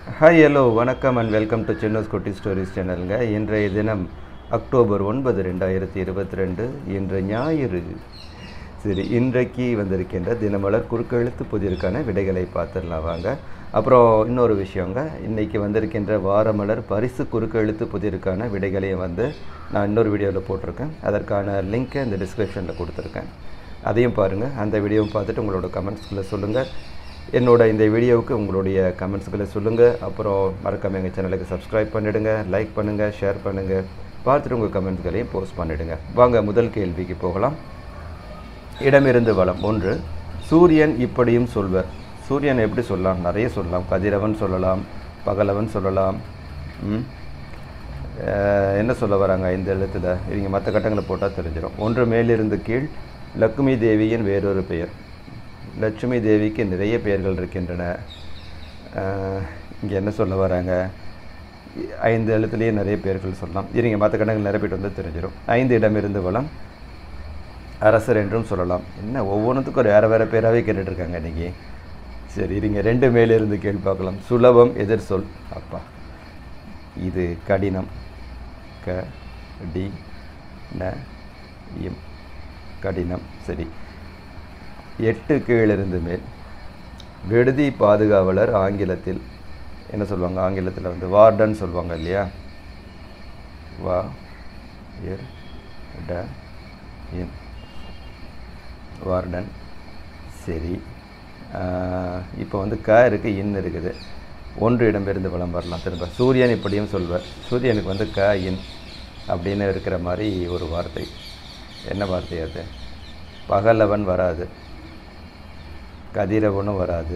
Hi hello வணக்கம் and welcome to Chinnas Kutti stories சேனலுங்க இன்றைய தினம் அக்டோபர் ஒன்பது ரெண்டாயிரத்தி இருபத்தி ரெண்டு இன்று ஞாயிறு சரி இன்றைக்கு வந்திருக்கின்ற தினமலர் குறுக்கெழுத்து புதிருக்கான விடைகளை பார்த்துடலாம் வாங்க அப்புறம் இன்னொரு விஷயங்க இன்றைக்கி வந்திருக்கின்ற வாரமலர் பரிசு குறுக்கெழுத்து புதிருக்கான விடைகளையும் வந்து நான் இன்னொரு வீடியோவில் போட்டிருக்கேன் அதற்கான லிங்க்கை இந்த டிஸ்கிரிப்ஷனில் கொடுத்துருக்கேன் அதையும் பாருங்கள் அந்த வீடியோவும் பார்த்துட்டு உங்களோட கமெண்ட்ஸ்களை சொல்லுங்கள் என்னோட இந்த வீடியோவுக்கு உங்களுடைய கமெண்ட்ஸ்களை சொல்லுங்கள் அப்புறம் மறக்காம எங்கள் சேனலுக்கு சப்ஸ்கிரைப் பண்ணிவிடுங்க லைக் பண்ணுங்கள் ஷேர் பண்ணுங்கள் பார்த்துட்டு உங்கள் கமெண்ட்ஸ்களையும் போஸ்ட் பண்ணிவிடுங்க வாங்க முதல் கேள்விக்கு போகலாம் இடமிருந்து வளம் ஒன்று சூரியன் இப்படியும் சொல்வர் சூரியன் எப்படி சொல்லலாம் நிறைய சொல்லலாம் கதிரவன் சொல்லலாம் பகலவன் சொல்லலாம் ம்? அஹ், என்ன சொல்ல வராங்க இந்த எழுத்தில் இவங்க மற்ற கட்டங்களை போட்டால் தெரிஞ்சிடும் ஒன்று மேலிருந்து கீழ் லக்ஷ்மி தேவியின் வேறொரு பெயர் லட்சுமி தேவிக்கு நிறைய பெயர்கள் இருக்கின்றன இங்கே என்ன சொல்ல வராங்க ஐந்து எழுத்துலேயே நிறைய பெயர்கள் சொல்லலாம் இருங்க மற்ற கட்டங்கள் நிரப்பிட்டு வந்து தெரிஞ்சிடும் ஐந்து இடமிருந்து வளம் அரசர் என்றும் சொல்லலாம் என்ன ஒவ்வொன்றுத்துக்கும் ஒரு வேறு வேறு பேராகவே கேட்டுட்ருக்காங்க இன்றைக்கி சரி இருங்க ரெண்டு மேலிருந்து கேள்வி பார்க்கலாம் சுலபம் எதிர் சொல் அப்பா இது கடினம் க டி ந இம் கடினம் சரி எட்டு கீழிருந்து மேல் விடுதி பாதுகாவலர் ஆங்கிலத்தில் என்ன சொல்லுவாங்க ஆங்கிலத்தில் வந்து வார்டன் சொல்லுவாங்க இல்லையா வா இர் ட இன் வார்டன் சரி இப்போ வந்து க இருக்குது இன் இருக்குது ஒன்று இடமிருந்து வளம் வரலாம் திரும்ப சூரியன் இப்படியும் சொல்வார் சூரியனுக்கு வந்து க இன் அப்படின்னு இருக்கிற மாதிரி ஒரு வார்த்தை என்ன வார்த்தை அது பகலவன் வராது கதிரவனும் வராது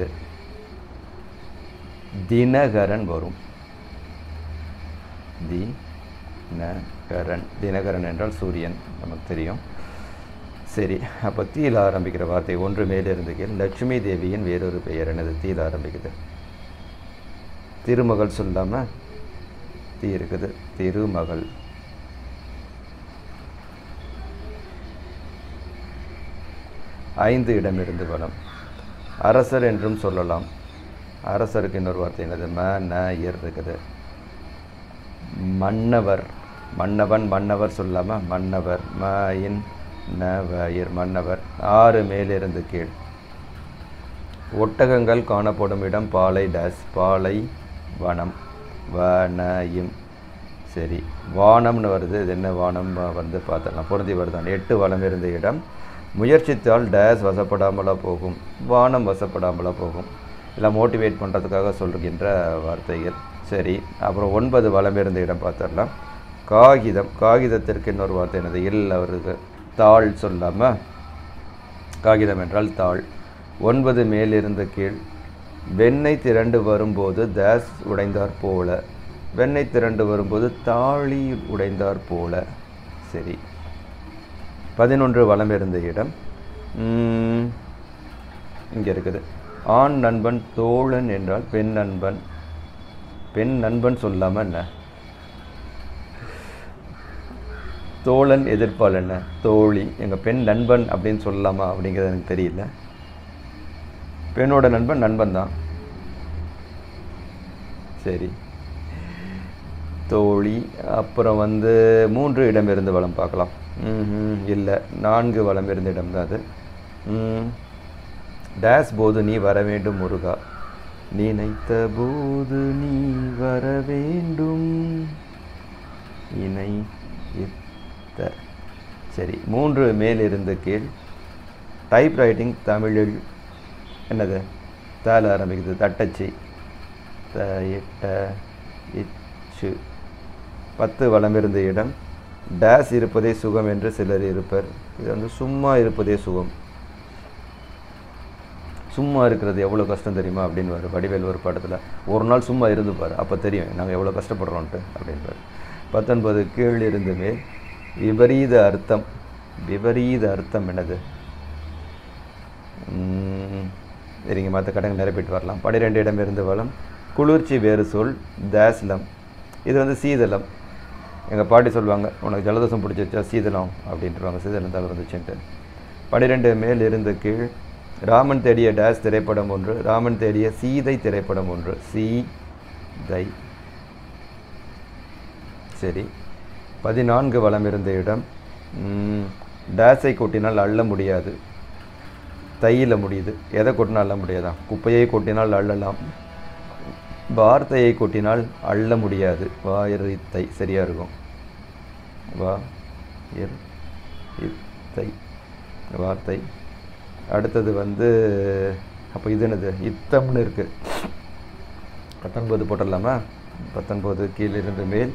தினகரன் வரும் தினகரன் தினகரன் என்றால் சூரியன் நமக்கு தெரியும் சரி அப்போ தீயில் ஆரம்பிக்கிற வார்த்தை ஒன்று மேலிருந்து கீழ் லட்சுமி தேவியின் வேறொரு பெயர் என்னது தீயில் ஆரம்பிக்குது திருமகள் சொல்லாமல் தீ இருக்குது திருமகள் ஐந்து இடமிருந்து வளம் அரசர் என்றும் சொல்லலாம் அரசருக்கு இன்னொரு வார்த்தை என்னது ம ந இர் இருக்குது மன்னவர் மன்னவன் மன்னவர் சொல்லாமல் மன்னவர் ம இன் ந வ இர் மன்னவர் ஆறு மேலிருந்து கீழ் ஒட்டகங்கள் காணப்படும் இடம் பாலை டேஸ் பாலை வனம் வ ந இம் சரி வானம்னு வருது இது என்ன வானம் வந்து பார்த்துடலாம் பொருந்தி வருதான் எட்டு வளம் இருந்த இடம் முயற்சித்தால் டேஸ் வசப்படாமலா போகும் வானம் வசப்படாமலா போகும் எல்லாம் மோட்டிவேட் பண்ணுறதுக்காக சொல்கின்ற வார்த்தைகள் சரி அப்புறம் ஒன்பது வளம் இருந்த இடம் பார்த்துடலாம் காகிதம் காகிதத்திற்கு இன்னொரு வார்த்தை என்னது இல் அவருக்கு தாள் சொல்லாமல் காகிதம் என்றால் தாள் ஒன்பது மேலிருந்து கீழ் வெண்ணெய் திரண்டு வரும்போது டேஸ் உடைந்தார் போல வெண்ணெய் திரண்டு வரும்போது தாழி உடைந்தார் போல சரி பதினொன்று வலம் இருந்த இடம் இங்கே இருக்குது ஆண் நண்பன் தோழன் என்றால் பெண் நண்பன் பெண் நண்பன் சொல்லாமல் என்ன தோழன் எதிர்ப்பால் என்ன தோழி எங்கள் பெண் நண்பன் அப்படின்னு சொல்லலாமா அப்படிங்கிறது எனக்கு தெரியல பெண்ணோட நண்பன் நண்பன் தான் சரி தோழி அப்புறம் வந்து மூன்று இடம் இருந்து வளம் பார்க்கலாம் ம் இல்லை நான்கு வளம் இருந்த இடம் தான் அது ம், டேஸ் போது நீ வர வேண்டும் முருகா நினைத்த போது நீ வர வேண்டும் இணை இத்த சரி மூன்று மேலிருந்து கீழ் டைப் ரைட்டிங் தமிழில் என்னது தால ஆரம்பிக்குது தட்டச்சி த இட்ட இச்சு பத்து வளம் இருந்த இடம் டேஸ் இருப்பதே சுகம் என்று சிலர் இருப்பர் இது வந்து சும்மா இருப்பதே சுகம் சும்மா இருக்கிறது எவ்வளோ கஷ்டம் தெரியுமா அப்படின்னு வரும் வடிவேல் ஒரு படத்தில் ஒரு நாள் சும்மா இருந்து பாரு அப்போ தெரியும் நாங்கள் எவ்வளோ கஷ்டப்படுறோன்ட்டு அப்படின்பார் பத்தொன்பது கீழ் இருந்து மேல் விபரீத அர்த்தம் விபரீத அர்த்தம் என்னது உம், சரிங்க மற்ற கடங்கள் நிரப்பிட்டு வரலாம் பன்னிரெண்டு இடம் இருந்து வளம் குளிர்ச்சி வேறு சொல் தாஸ்லம் இது வந்து சீதளம் எங்கள் பாட்டி சொல்லுவாங்க உனக்கு ஜலதோஷம் பிடிச்சிருச்சா சீதளம் அப்படின்ட்டுருவாங்க சீதளம் தலை வந்துச்சுன்ட்டு பன்னிரெண்டு மேல் இருந்து கீழ் ராமன் தேடிய டேஸ் திரைப்படம் ஒன்று ராமன் தேடிய சீதை திரைப்படம் ஒன்று சி தை சரி பதினான்கு வளம் இருந்த இடம் ம், டேஸை கொட்டினால் அள்ள முடியாது தையில் முடியுது எதை கொட்டினால் அள்ள முடியாதா குப்பையை கொட்டினால் அள்ளலாம் வார்த்தையை கொட்டினால் அள்ள முடியாது வாயிறு தை சரியாக இருக்கும் வா இர் இத்தை வார்த்தை அடுத்தது வந்து அப்போ இது என்னது இத்தம்னு இருக்குது பத்தொன்பது போட்டுடலாமா பத்தொன்பது கீழிருந்து மேல்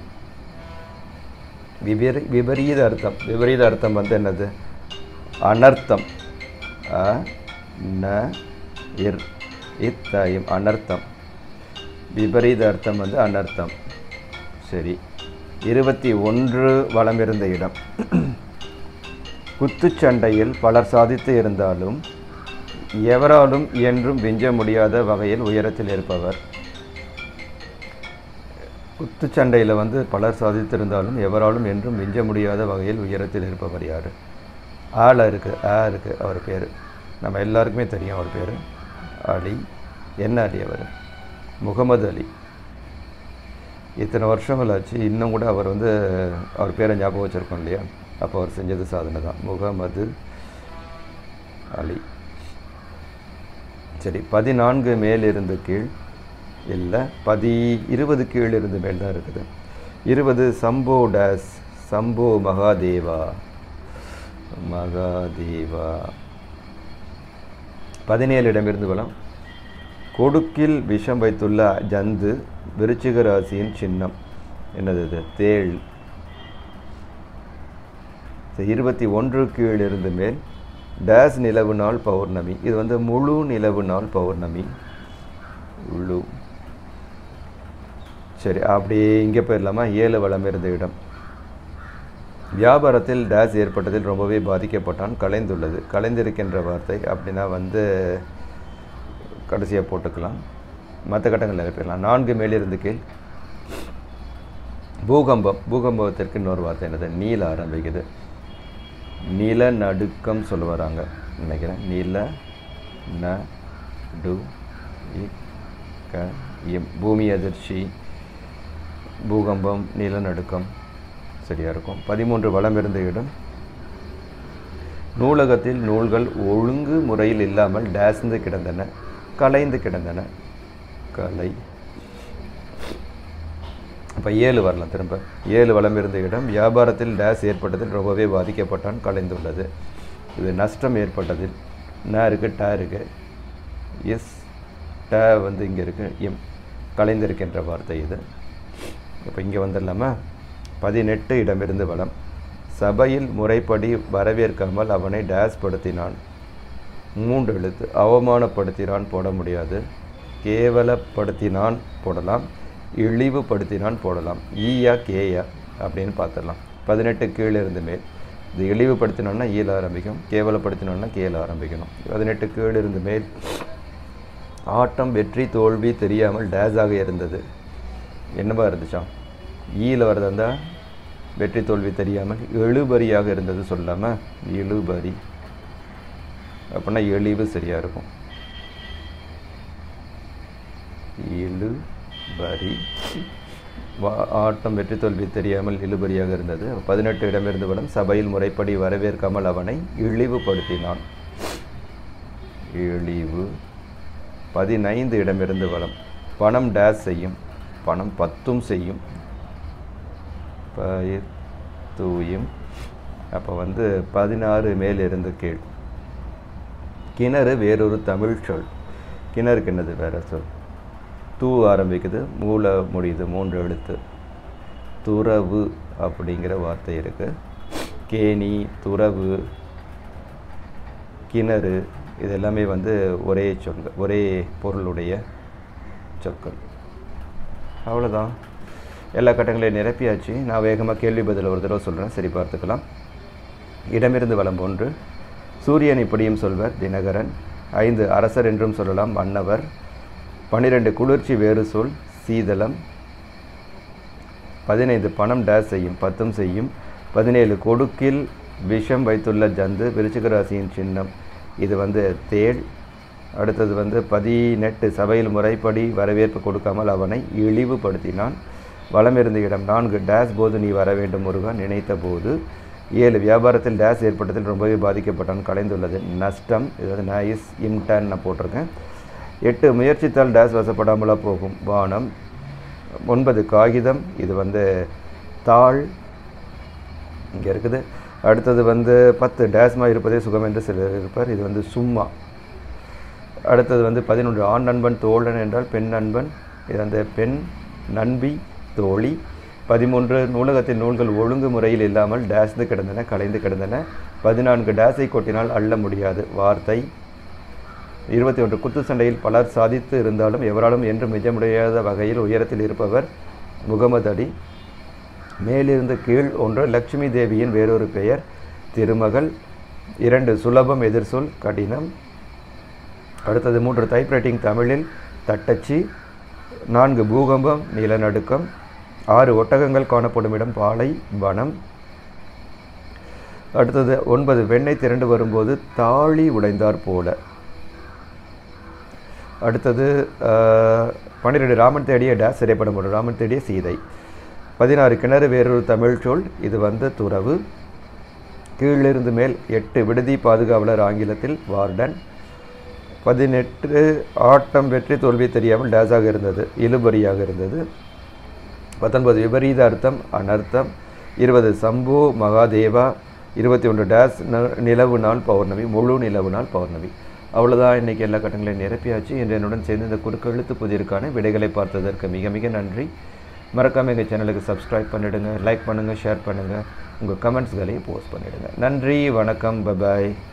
விபரி விபரீத அர்த்தம் விபரீத அர்த்தம் வந்து என்னது அனர்த்தம் அ ந இர் இத்தயம் அனர்த்தம் விபரீத அர்த்தம் வந்து அனர்த்தம் சரி இருபத்தி ஒன்று வளம் இருந்த இடம் குத்துச்சண்டையில் பலர் சாதித்து இருந்தாலும் எவராலும் என்றும் விஞ்ச முடியாத வகையில் உயரத்தில் இருப்பவர் குத்துச்சண்டையில் வந்து பலர் சாதித்திருந்தாலும் எவராலும் என்றும் விஞ்ச முடியாத வகையில் உயரத்தில் இருப்பவர் யார் ஆல இருக்குது ஆ இருக்குது அவர் பேர் நம்ம எல்லாருக்குமே தெரியும் அவர் பேர் அலி என்ன அலி அவர் முகமது அலி இத்தனை வருஷங்கள் ஆச்சு இன்னும் கூட அவர் வந்து அவர் பேரை ஞாபகம் வச்சுருக்கோம் இல்லையா அப்போ அவர் செஞ்சது சாதனை தான் முகமது அலி சரி பதினான்கு மேலிருந்து கீழ் இல்லை பதி இருபது கீழ் இருந்து மேல் தான் இருக்குது இருபது சம்போ டேஸ் சம்போ மகாதேவா மகாதேவா பதினேழு இடமிருந்து வளம் கொடுக்கில் விஷம் வைத்துள்ள ஜந்து விருச்சிக ராசியின் சின்னம் என்னது இது தேள் சரி, இருபத்தி ஒன்று கீழ் இருந்து மேல் டேஸ் நிலவு நாள் பௌர்ணமி இது வந்து முழு நிலவு நாள் பௌர்ணமி முழு சரி அப்படியே இங்கே போயிடலாமா ஏழு வளம் இருந்த இடம் வியாபாரத்தில் டேஸ் ஏற்பட்டதில் ரொம்பவே பாதிக்கப்பட்டான் கலைந்துள்ளது கலைந்திருக்கின்ற வார்த்தை அப்படின்னா வந்து கடைசியாக போட்டுக்கலாம் மற்ற கட்டங்களில் எழுப்பிடலாம் நான்கு மேலிருந்து கீழ் பூகம்பம் பூகம்பத்திற்கு இன்னொரு வார்த்தை என்னது நீல ஆரம்பிக்குது நில நடுக்கம் சொல்ல வராங்க நினைக்கிறேன் நில ந டு இ க இம் பூமி அதிர்ச்சி பூகம்பம் நிலநடுக்கம் சரியாக இருக்கும் பதிமூன்று வளம் இருந்த இடம் நூலகத்தில் நூல்கள் ஒழுங்கு முறையில் இல்லாமல் டேஸ்ந்து கிடந்தன கலைந்து கிடந்தன கலை அப்போ ஏழு வரலாம் திரும்ப ஏழு வளம் இருந்த இடம் வியாபாரத்தில் டேஸ் ஏற்பட்டதில் ரொம்பவே பாதிக்கப்பட்டான் கலைந்துள்ளது இது நஷ்டம் ஏற்பட்டதில் ந இருக்குது ட இருக்குது எஸ் ட வந்து இங்கே இருக்குது எம் கலைந்திருக்கின்ற வார்த்தை இது இப்போ இங்கே வந்துடலாமா பதினெட்டு இடமிருந்து வளம் சபையில் முறைப்படி வரவேற்காமல் அவனை டேஸ் படுத்தினான் மூன்று எழுத்து அவமானப்படுத்தினான் போட முடியாது கேவலப்படுத்தினான் போடலாம் இழிவுபடுத்தினான் போடலாம் ஈயா கேயா அப்படின்னு பார்த்துடலாம் பதினெட்டு கீழே இருந்து மேல் இது இழிவுபடுத்தினோன்னா ஈல ஆரம்பிக்கும் கேவலப்படுத்தினோன்னா கேல ஆரம்பிக்கணும் பதினெட்டு கீழே இருந்து மேல் ஆட்டம் வெற்றி தோல்வி தெரியாமல் டேஸாக இருந்தது என்னவா இருந்துச்சாம் ஈல வரதா இருந்தால் வெற்றி தோல்வி தெரியாமல் எழுபறியாக இருந்தது சொல்லாமல் இழுபறி அப்படின்னா எழிவு சரியாக இருக்கும் இழுபறி வா- ஆட்டம் வெற்றி தோல்வி தெரியாமல் இழுபறியாக இருந்தது பதினெட்டு இடமிருந்து வளம் சபையில் முறைப்படி வரவேற்காமல் அவனை இழிவுபடுத்தினான் இழிவு பதினைந்து இடமிருந்து வளம் பணம் டேஸ் செய்யும் பணம் பத்தும் செய்யும் பயிர் தூயும் அப்போ வந்து பதினாறு மேலிருந்து கீழ் கிணறு வேறொரு தமிழ் சொல் கிணறுக்கு என்னது வேற சொல் தூ ஆரம்பிக்குது மூல முடியுது மூன்று எழுத்து துறவு அப்படிங்கிற வார்த்தை இருக்கு கேணி துறவு கிணறு இது எல்லாமே வந்து ஒரே சொற்கள் ஒரே பொருளுடைய சொற்கள் அவ்வளோதான் எல்லா கட்டங்களையும் நிரப்பியாச்சு நான் வேகமாக கேள்வி பதில் ஒரு தடவை சொல்கிறேன் சரி பார்த்துக்கலாம் இடமிருந்து வளம் ஒன்று சூரியன் இப்படியும் சொல்வர் தினகரன் ஐந்து அரசர் என்றும் சொல்லலாம் மன்னவர் பன்னிரெண்டு குளிர்ச்சி வேறு சொல் சீதளம் பதினைந்து பணம் டேஸ் செய்யும் பத்தும் செய்யும் பதினேழு கொடுக்கில் விஷம் வைத்துள்ள ஜந்து விருச்சிக ராசியின் சின்னம் இது வந்து தேள் அடுத்தது வந்து பதினெட்டு சபையில் முறைப்படி வரவேற்பு கொடுக்காமல் அவனை இழிவுபடுத்தினான் வளமிருந்த இடம் நான்கு டேஸ் போது நீ வர வேண்டும் முருகன் நினைத்த போது ஏழு வியாபாரத்தில் டேஸ் ஏற்பட்டதில் ரொம்பவே பாதிக்கப்பட்டான் கலைந்துள்ளது நஷ்டம் இது வந்து நைஸ் இம்டன் நான் போட்டிருக்கேன் எட்டு முயற்சித்தால் டேஸ் வசப்படாமலா போகும் வானம் ஒன்பது காகிதம் இது வந்து தாள் இங்கே இருக்குது அடுத்தது வந்து பத்து டேஸ்மா இருப்பதே சுகம் என்று சிலர் இருப்பார் இது வந்து சும்மா அடுத்தது வந்து பதினொன்று ஆண் நண்பன் தோழன் என்றால் பெண் நண்பன் இது வந்து பெண் நண்பி தோழி பதிமூன்று நூலகத்தில் நூல்கள் ஒழுங்கு முறையில் இல்லாமல் டேஸ்து கிடந்தன கலைந்து கிடந்தன பதினான்கு டேஸை கொட்டினால் அள்ள முடியாது வார்த்தை இருபத்தி ஒன்று குத்து சண்டையில் பலர் சாதித்து இருந்தாலும் எவராலும் என்று மிக முடியாத வகையில் உயரத்தில் இருப்பவர் முகமது அலி மேலிருந்து கீழ் ஒன்று லட்சுமி தேவியின் வேறொரு பெயர் திருமகள் இரண்டு சுலபம் எதிர்சொல் கடினம் அடுத்தது மூன்று டைப்ரைட்டிங் தமிழில் தட்டச்சு நான்கு பூகம்பம் நிலநடுக்கம் ஆறு ஒட்டகங்கள் காணப்படும் இடம் பாலை வனம் அடுத்தது ஒன்பது வெண்ணெய் திரண்டு வரும்போது தாழி உடைந்தார் போல அடுத்தது பன்னிரெண்டு ராமன் தேடிய டேஸ் திரைப்படம் ஒன்று ராமன் தேடிய சீதை பதினாறு கிணறு வேறொரு தமிழ் சொல் இது வந்து துறவு கீழிருந்து மேல் எட்டு விடுதி பாதுகாவலர் ஆங்கிலத்தில் வார்டன் பதினெட்டு ஆட்டம் வெற்றி தோல்வி தெரியாமல் டேஸாக இருந்தது இழுபறியாக இருந்தது பத்தொன்பது விபரீத அர்த்தம் அனர்த்தம் இருபது சம்பு மகாதேவா இருபத்தி ஒன்று டேஸ் நிலவு நாள் பௌர்ணமி முழு நிலவு நாள் பௌர்ணமி அவ்வளோதான் இன்றைக்கி எல்லா கட்டங்களையும் நிரப்பியாச்சு என்று என்னுடன் சேர்ந்து இந்த குறுக்கெழுத்து புதிருக்கான விடைகளை பார்த்ததற்கு மிக மிக நன்றி மறக்காமல் எங்கள் சேனலுக்கு சப்ஸ்கிரைப் பண்ணிவிடுங்க லைக் பண்ணுங்கள் ஷேர் பண்ணுங்கள் உங்கள் கமெண்ட்ஸ்களையும் போஸ்ட் பண்ணிவிடுங்க நன்றி வணக்கம் பபாய்